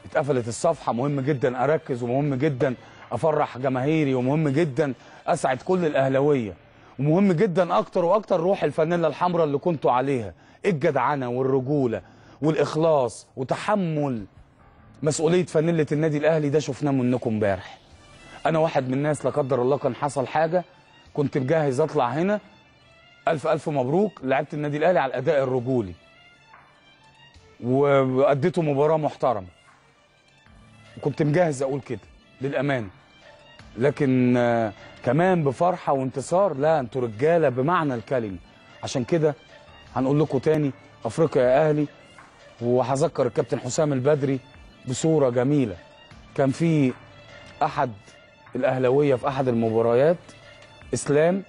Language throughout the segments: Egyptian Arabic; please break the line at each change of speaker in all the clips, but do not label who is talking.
اتقفلت الصفحه مهم جدا اركز ومهم جدا افرح جماهيري ومهم جدا اسعد كل الاهلاويه ومهم جدا اكتر واكتر روح الفانيلا الحمراء اللي كنتوا عليها الجدعنه والرجوله والاخلاص وتحمل مسؤوليه فانيله النادي الاهلي ده شفناه منكم امبارح انا واحد من الناس لا قدر الله كان حصل حاجه كنت مجهز اطلع هنا الف الف مبروك لعبت النادي الاهلي على الاداء الرجولي واديته مباراه محترمه وكنت مجهز اقول كده للامانه لكن آه، كمان بفرحه وانتصار لا انتوا رجاله بمعنى الكلمه عشان كده هنقول لكم تاني افريقيا يا اهلي وهذكر الكابتن حسام البدري بصوره جميله كان في احد الاهلاويه في احد المباريات اسلام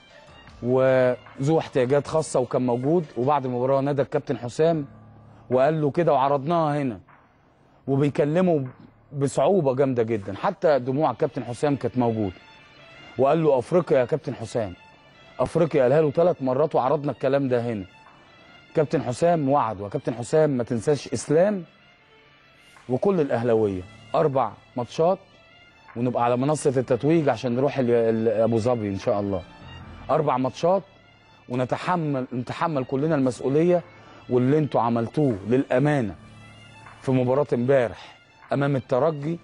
وذو احتياجات خاصه وكان موجود وبعد المباراه نادى الكابتن حسام وقال له كده وعرضناها هنا وبيكلمه بصعوبه جامده جدا حتى دموع الكابتن حسام كانت موجوده وقال له افريقيا يا كابتن حسام افريقيا قالها له ثلاث مرات وعرضنا الكلام ده هنا كابتن حسام وعد وكابتن حسام ما تنساش اسلام وكل الاهلاويه اربع ماتشات ونبقى على منصه التتويج عشان نروح ال- ال- ابو ظبي ان شاء الله اربع ماتشات ونتحمل نتحمل كلنا المسؤوليه واللي انتوا عملتوه للامانه في مباراه امبارح امام الترجي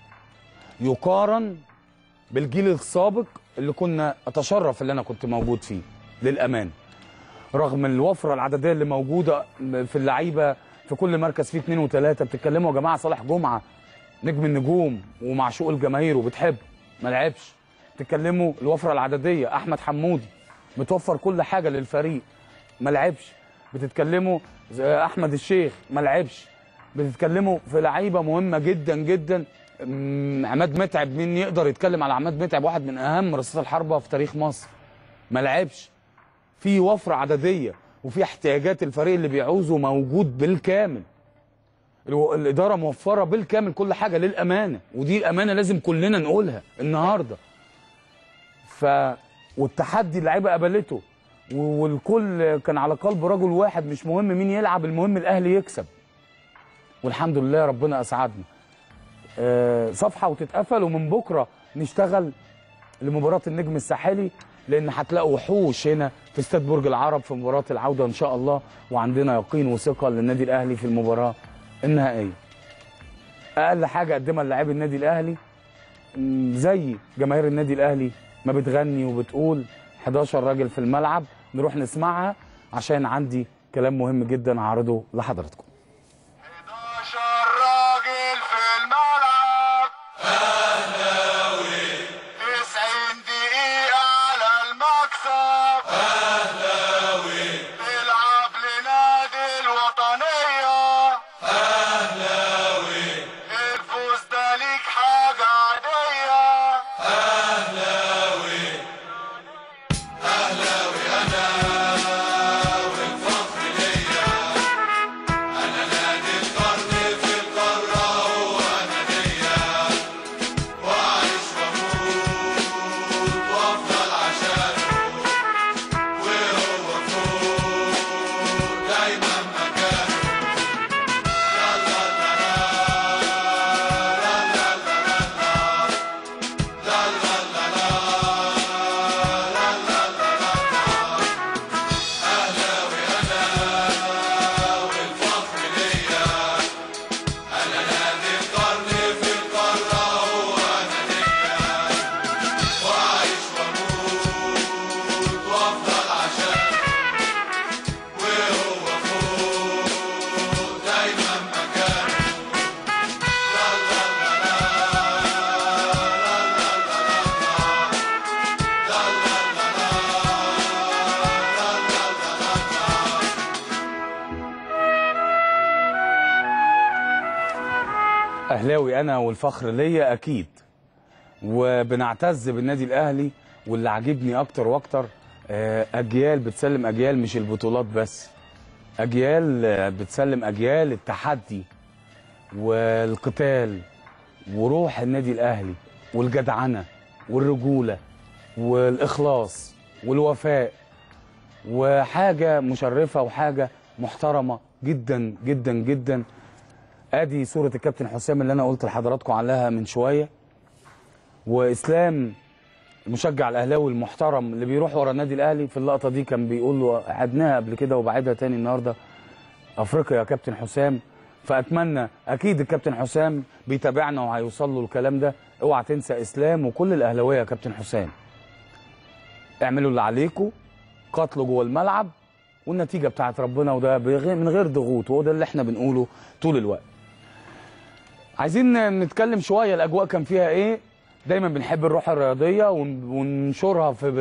يقارن بالجيل السابق اللي كنا اتشرف اللي انا كنت موجود فيه للامانه رغم الوفره العدديه اللي موجوده في اللعيبه في كل مركز فيه اثنين وثلاثه بتتكلموا يا جماعه صالح جمعه نجم النجوم ومعشوق الجماهير وبتحب ما لعبش تتكلموا الوفره العدديه احمد حمودي متوفر كل حاجه للفريق ما لعبش بتتكلموا زي احمد الشيخ ما لعبش بتتكلموا في لعيبه مهمه جدا جدا أمم، عماد متعب مين يقدر يتكلم على عماد متعب واحد من اهم رصاص الحربه في تاريخ مصر ما لعبش في وفره عدديه وفي احتياجات الفريق اللي بيعوزه موجود بالكامل الو- الاداره موفره بالكامل كل حاجه للامانه ودي الامانه لازم كلنا نقولها النهارده ف والتحدي اللعيبه قبلته و- والكل كان على قلب رجل واحد مش مهم مين يلعب المهم الاهلي يكسب والحمد لله ربنا اسعدنا آه، صفحه وتتقفل ومن بكره نشتغل لمباراه النجم الساحلي لان هتلاقوا وحوش هنا في استاد برج العرب في مباراه العوده ان شاء الله وعندنا يقين وثقه للنادي الاهلي في المباراه النهائيه. اقل حاجه قدمها للاعبي النادي الاهلي م، زي جماهير النادي الاهلي ما بتغني وبتقول 11 راجل في الملعب نروح نسمعها عشان عندي كلام مهم جدا اعرضه لحضراتكم.
11 راجل في الملعب اهلاوي 90 دقيقة على المكسب اهلاوي نلعب لنادي الوطنية اهلاوي الفوز ده ليك حاجة عادية
اهلاوي انا والفخر ليا اكيد وبنعتز بالنادي الاهلي واللي عاجبني اكتر واكتر آه، اجيال بتسلم اجيال مش البطولات بس اجيال آه، بتسلم اجيال التحدي والقتال وروح النادي الاهلي والجدعنه والرجوله والاخلاص والوفاء وحاجه مشرفه وحاجه محترمه جدا جدا جدا ادي صوره الكابتن حسام اللي انا قلت لحضراتكم عليها من شويه واسلام المشجع الاهلاوي المحترم اللي بيروح ورا النادي الاهلي في اللقطه دي كان بيقول له عدناها قبل كده وبعدها تاني النهارده افريقيا يا كابتن حسام فاتمنى اكيد الكابتن حسام بيتابعنا وهيوصل له الكلام ده اوعى تنسى اسلام وكل الاهلاويه يا كابتن حسام اعملوا اللي عليكم قاتلوا جوه الملعب والنتيجه بتاعت ربنا وده بغير من غير ضغوط وهو ده اللي احنا بنقوله طول الوقت عايزين نتكلم شويه الاجواء كان فيها ايه دايما بنحب الروح الرياضيه ون- وننشرها في